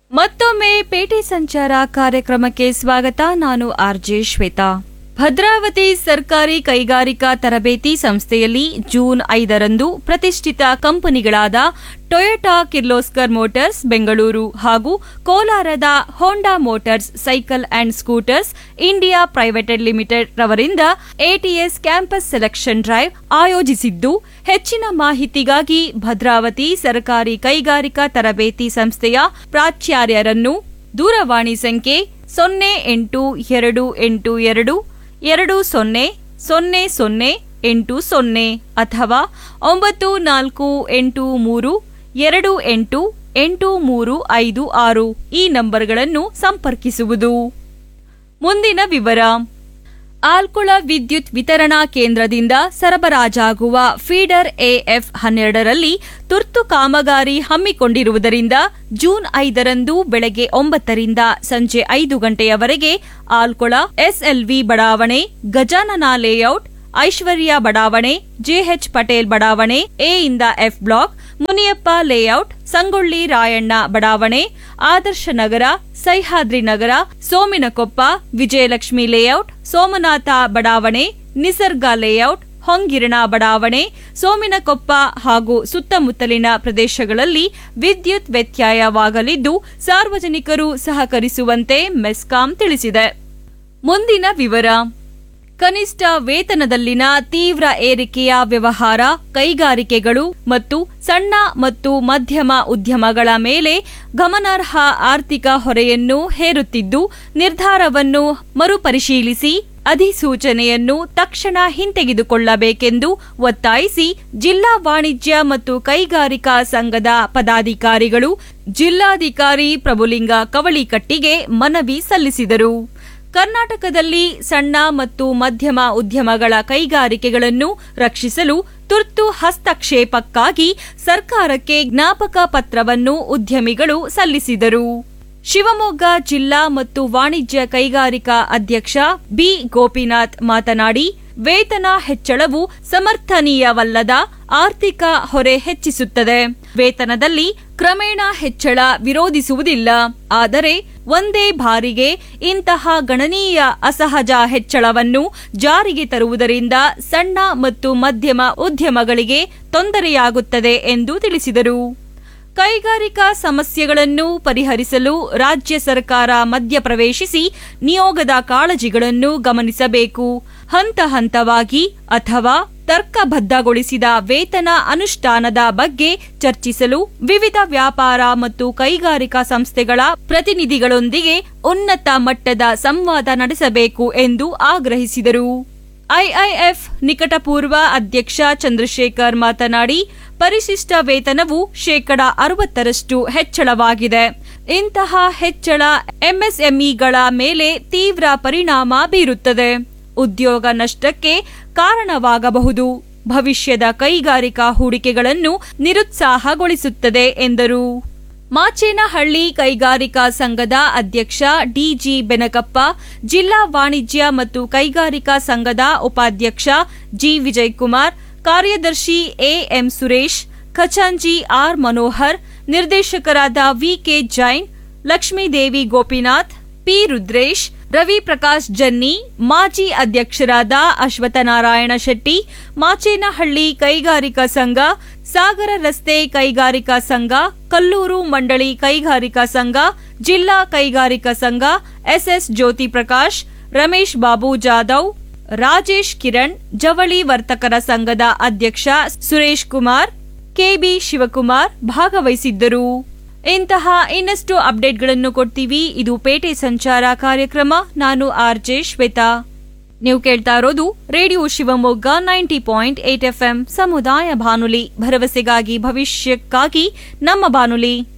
ಮತ್ತೊಮ್ಮೆ ಪೇಟೆ ಸಂಚಾರ ಕಾರ್ಯಕ್ರಮಕ್ಕೆ ಸ್ವಾಗತ ನಾನು ಆರ್ಜೆ ಶ್ವೇತಾ ಭದ್ರಾವತಿ ಸರ್ಕಾರಿ ಕೈಗಾರಿಕಾ ತರಬೇತಿ ಸಂಸ್ಥೆಯಲ್ಲಿ ಜೂನ್ ಐದರಂದು ಪ್ರತಿಷ್ಠಿತ ಕಂಪನಿಗಳಾದ ಟೊಯೋಟಾ ಕಿರ್ಲೋಸ್ಕರ್ ಮೋಟಾರ್ಸ್ ಬೆಂಗಳೂರು ಹಾಗೂ ಕೋಲಾರದ Honda motors cycle and scooters India private limited ರವರಿಂದ ಎಟಿಎಸ್ ಕ್ಯಾಂಪಸ್ ಸೆಲೆಕ್ಷನ್ ಡ್ರೈವ್ ಆಯೋಜಿಸಿದ್ದು ಹೆಚ್ಚಿನ ಮಾಹಿತಿಗಾಗಿ ಭದ್ರಾವತಿ ಸರ್ಕಾರಿ ಕೈಗಾರಿಕಾ ತರಬೇತಿ ಸಂಸ್ಥೆಯ ಪ್ರಾಚಾರ್ಯರನ್ನು ದೂರವಾಣಿ ಸಂಖ್ಯೆ ಸೊನ್ನೆ ಎಂಟು ಎರಡು ಎಂಟು ಎರಡು ಎರಡು ಸೊನ್ನೆ ಸೊನ್ನೆ ಸೊನ್ನೆ ಎಂಟು ಸೊನ್ನೆ ಅಥವಾ ಒಂಬತ್ತು ನಾಲ್ಕು ಎಂಟು ಮೂರು ಎರಡು ಎಂಟು ಎಂಟು ಮೂರು ಐದು ಆರು ಈ ನಂಬರ್ಗಳನ್ನು ಸಂಪರ್ಕಿಸುವುದು ಮುಂದಿನ ವಿವರ ಆಲ್ಕುಳ ವಿದ್ಯುತ್ ವಿತರಣಾ ಕೇಂದ್ರದಿಂದ ಸರಬರಾಜಾಗುವ ಫೀಡರ್ ಎಎಫ್ ಹನ್ನೆರಡರಲ್ಲಿ ತುರ್ತು ಕಾಮಗಾರಿ ಹಮ್ಮಿಕೊಂಡಿರುವುದರಿಂದ ಜೂನ್ ಐದರಂದು ಬೆಳಗ್ಗೆ ಒಂಬತ್ತರಿಂದ ಸಂಜೆ ಐದು ಗಂಟೆಯವರೆಗೆ ಆಲ್ಕೊಳ ಎಸ್ಎಲ್ವಿ ಬಡಾವಣೆ ಗಜಾನನ ಲೇಔಟ್ ಐಶ್ವರ್ಯ ಬಡಾವಣೆ ಜೆಎಚ್ ಪಟೇಲ್ ಬಡಾವಣೆ ಎ ಇಂದ F block Muniyappa layout Sangolli Rayanna ಬಡಾವಣೆ ಆದರ್ಶ ನಗರ ಸಹ್ಯಾದ್ರಿ ನಗರ ಸೋಮಿನಕೊಪ್ಪ ವಿಜಯಲಕ್ಷ್ಮಿ ಲೇಔಟ್ ಸೋಮನಾಥ ಬಡಾವಣೆ ನಿಸರ್ಗ ಲೇಔಟ್ ಹೊಂಗಿರಣ ಬಡಾವಣೆ ಸೋಮಿನಕೊಪ್ಪ ಹಾಗೂ ಸುತ್ತಮುತ್ತಲಿನ ಪ್ರದೇಶಗಳಲ್ಲಿ ವಿದ್ಯುತ್ ವ್ಯತ್ಯಯವಾಗಲಿದ್ದು ಸಾರ್ವಜನಿಕರು ಸಹಕರಿಸುವಂತೆ ಮೆಸ್ಕಾಂ ತಿಳಿಸಿದೆ ಮುಂದಿನ ವಿವರ ಕನಿಷ್ಠ ವೇತನದಲ್ಲಿನ ತೀವ್ರ ಏರಿಕೆಯ ವ್ಯವಹಾರ ಕೈಗಾರಿಕೆಗಳು ಮತ್ತು ಸಣ್ಣ ಮತ್ತು ಮಧ್ಯಮ ಉದ್ಯಮಗಳ ಮೇಲೆ ಗಮನಾರ್ಹ ಆರ್ಥಿಕ ಹೊರೆಯನ್ನು ಹೇರುತ್ತಿದ್ದು ನಿರ್ಧಾರವನ್ನು ಮರುಪರಿಶೀಲಿಸಿ ಅಧಿಸೂಚನೆಯನ್ನು ತಕ್ಷಣ ಹಿಂತೆಗೆದುಕೊಳ್ಳಬೇಕೆಂದು ಒತ್ತಾಯಿಸಿ ಜಿಲ್ಲಾ ವಾಣಿಜ್ಯ ಮತ್ತು ಕೈಗಾರಿಕಾ ಸಂಘದ ಪದಾಧಿಕಾರಿಗಳು ಜಿಲ್ಲಾಧಿಕಾರಿ ಪ್ರಭುಲಿಂಗ ಕವಳಿಕಟ್ಟಿಗೆ ಮನವಿ ಸಲ್ಲಿಸಿದರು ಕರ್ನಾಟಕದಲ್ಲಿ ಸಣ್ಣ ಮತ್ತು ಮಧ್ಯಮ ಉದ್ಯಮಗಳ ಕೈಗಾರಿಕೆಗಳನ್ನು ರಕ್ಷಿಸಲು ತುರ್ತು ಹಸ್ತಕ್ಷೇಪಕ್ಕಾಗಿ ಸರ್ಕಾರಕ್ಕೆ ಜ್ಞಾಪಕ ಪತ್ರವನ್ನು ಉದ್ಯಮಿಗಳು ಸಲ್ಲಿಸಿದರು ಶಿವಮೊಗ್ಗ ಜಿಲ್ಲಾ ಮತ್ತು ವಾಣಿಜ್ಯ ಕೈಗಾರಿಕಾ ಅಧ್ಯಕ್ಷ ಬಿ ಗೋಪಿನಾಥ್ ಮಾತನಾಡಿ ವೇತನ ಹೆಚ್ಚಳವು ಸಮರ್ಥನೀಯವಲ್ಲದ ಆರ್ಥಿಕ ಹೊರೆ ಹೆಚ್ಚಿಸುತ್ತದೆ ವೇತನದಲ್ಲಿ ಕ್ರಮೇಣ ಹೆಚ್ಚಳ ವಿರೋಧಿಸುವುದಿಲ್ಲ ಆದರೆ ಒಂದೇ ಬಾರಿಗೆ ಇಂತಹ ಗಣನೀಯ ಅಸಹಜ ಹೆಚ್ಚಳವನ್ನು ಜಾರಿಗೆ ತರುವುದರಿಂದ ಸಣ್ಣ ಮತ್ತು ಮಧ್ಯಮ ಉದ್ಯಮಗಳಿಗೆ ತೊಂದರೆಯಾಗುತ್ತದೆ ಎಂದು ತಿಳಿಸಿದರು ಕೈಗಾರಿಕಾ ಸಮಸ್ಯೆಗಳನ್ನು ಪರಿಹರಿಸಲು ರಾಜ್ಯ ಸರ್ಕಾರ ಮಧ್ಯಪ್ರವೇಶಿಸಿ ನಿಯೋಗದ ಕಾಳಜಿಗಳನ್ನು ಗಮನಿಸಬೇಕು ಹಂತ ಹಂತವಾಗಿ ಅಥವಾ ತರ್ಕಬದ್ಧಗೊಳಿಸಿದ ವೇತನ ಅನುಷ್ಠಾನದ ಬಗ್ಗೆ ಚರ್ಚಿಸಲು ವಿವಿಧ ವ್ಯಾಪಾರ ಮತ್ತು ಕೈಗಾರಿಕಾ ಸಂಸ್ಥೆಗಳ ಪ್ರತಿನಿಧಿಗಳೊಂದಿಗೆ ಉನ್ನತ ಮಟ್ಟದ ಸಂವಾದ ನಡೆಸಬೇಕು ಎಂದು ಆಗ್ರಹಿಸಿದರು ಐಐಎಫ್ ನಿಕಟಪೂರ್ವ ಅಧ್ಯಕ್ಷ ಚಂದ್ರಶೇಖರ್ ಮಾತನಾಡಿ ಪರಿಶಿಷ್ಟ ವೇತನವು ಶೇಕಡ ಅರವತ್ತರಷ್ಟು ಹೆಚ್ಚಳವಾಗಿದೆ ಇಂತಹ ಹೆಚ್ಚಳ ಎಂಎಸ್ಎಂಇಗಳ ಮೇಲೆ ತೀವ್ರ ಪರಿಣಾಮ ಬೀರುತ್ತದೆ ಉದ್ಯೋಗ ನಷ್ಟಕ್ಕೆ ಕಾರಣವಾಗಬಹುದು ಭವಿಷ್ಯದ ಕೈಗಾರಿಕಾ ಹೂಡಿಕೆಗಳನ್ನು ನಿರುತ್ಸಾಹಗೊಳಿಸುತ್ತದೆ ಎಂದರು ಮಾಚೇನಹಳ್ಳಿ ಕೈಗಾರಿಕಾ ಸಂಘದ ಅಧ್ಯಕ್ಷ ಡಿಜಿ ಬೆನಕಪ್ಪ ಜಿಲ್ಲಾ ವಾಣಿಜ್ಯ ಮತ್ತು ಕೈಗಾರಿಕಾ ಸಂಘದ ಉಪಾಧ್ಯಕ್ಷ ಜಿ ವಿಜಯಕುಮಾರ್ ಕಾರ್ಯದರ್ಶಿ ಎಎಂ ಸುರೇಶ್ ಖಚಾಂಜಿ ಆರ್ ಮನೋಹರ್ ನಿರ್ದೇಶಕರಾದ ವಿಕೆ ಜೈನ್ ಲಕ್ಷ್ಮೀದೇವಿ ಗೋಪಿನಾಥ್ ಪಿ ರುದ್ರೇಶ್ ರವಿ ಪ್ರಕಾಶ್ ಜನ್ನಿ ಮಾಜಿ ಅಧ್ಯಕ್ಷರಾದ ಅಶ್ವತ್ಥನಾರಾಯಣ ಶೆಟ್ಟಿ ಮಾಚೇನಹಳ್ಳಿ ಕೈಗಾರಿಕಾ ಸಂಘ ಸಾಗರ ರಸ್ತೆ ಕೈಗಾರಿಕಾ ಸಂಘ ಕಲ್ಲೂರು ಮಂಡಳಿ ಕೈಗಾರಿಕಾ ಸಂಘ ಜಿಲ್ಲಾ ಕೈಗಾರಿಕಾ ಸಂಘ ಎಸ್ಎಸ್ ಜ್ಯೋತಿ ಪ್ರಕಾಶ್ ರಮೇಶ್ ಬಾಬು ಜಾಧವ್ ರಾಜೇಶ್ ಕಿರಣ್ ಜವಳಿ ವರ್ತಕರ ಸಂಘದ ಅಧ್ಯಕ್ಷ ಸುರೇಶ್ ಕುಮಾರ್ ಕೆಬಿ ಶಿವಕುಮಾರ್ ಭಾಗವಹಿಸಿದ್ದರು ಇಂತಹ ಇನ್ನಷ್ಟು ಅಪ್ಡೇಟ್ಗಳನ್ನು ಕೊಡ್ತೀವಿ ಇದು ಪೇಟೆ ಸಂಚಾರ ಕಾರ್ಯಕ್ರಮ ನಾನು ಆರ್ಜೆ ಶ್ವೇತಾ ನೀವು ಕೇಳ್ತಾ ಇರೋದು radio Shivamogga ninety point eight FM ಸಮುದಾಯ ಬಾನುಲಿ ಭರವಸೆಗಾಗಿ ಭವಿಷ್ಯಕ್ಕಾಗಿ ನಮ್ಮ ಬಾನುಲಿ